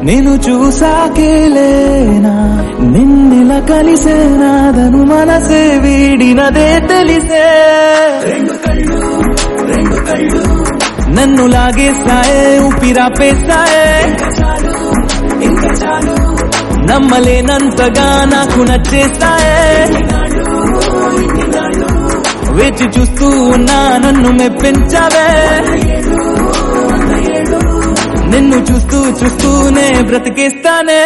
నేను చూసాకేలేనా నిన్నెలా కలిసేనాదను మనసే వీడినదే తెలిసే నన్ను లాగేస్తాయే ఊపిరాపేస్తాయే నమ్మలేనంతగా నాకు నచ్చేస్తాయే వేచి చూస్తూ ఉన్నా నన్ను మెప్పించవే నిన్ను చూస్తూ చూస్తూనే బ్రతికేస్తానే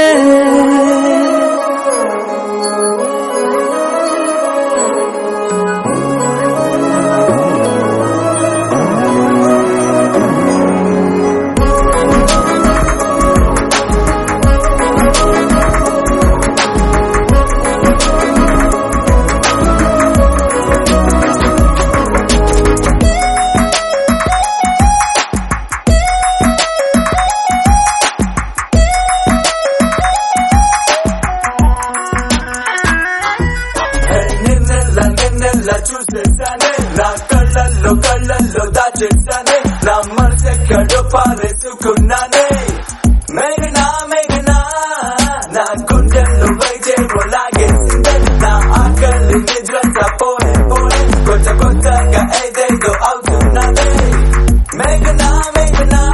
నిన్నెల్ల నిన్నెల్ల చూసేస్తానే నా కళ్ళల్లో కళ్ళల్లో దాచేస్తానే నా మనసెక్కడో పారేసుకున్నానే మేఘనా మేఘనా నా గుండెల్లో వైద్యం లాగేసిందే నా ఆకలి నిద్రంతా పోనే పోనే కొత్త కొత్తగా ఏదేదో అవుతున్నానే మేఘనా మేఘనా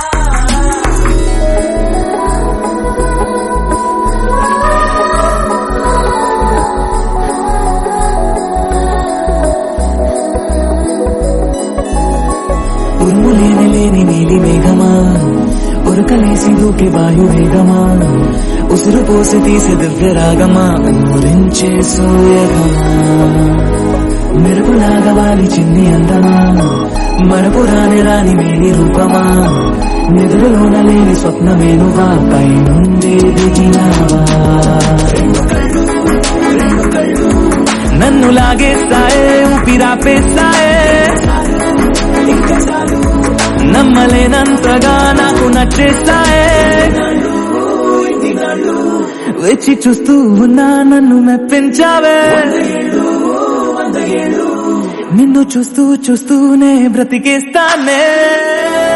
ఉరుము లేని లేని నీలి మేఘమా ఉరకలేసి దూకి వాయు వేగమా ఉసురు పోసి తీసి దివ్య రాగమా ఊరించే సూయగమా మెరుపులాగా వాలి చిన్ని అందమా మరపు రాని రాని మేలి రూపమా నిదురులోన లేని స్వప్నమేనువా పై నుండి దిగినావా నన్ను లాగేస్తాయే ఊపిరాపేస్తాయే నమ్మలేనంతగా నాకు నచ్చేస్తాయే వచ్చి చూస్తూ ఉన్నా నన్ను మెప్పించావే నిన్ను చూస్తూ చూస్తూనే బ్రతికేస్తానే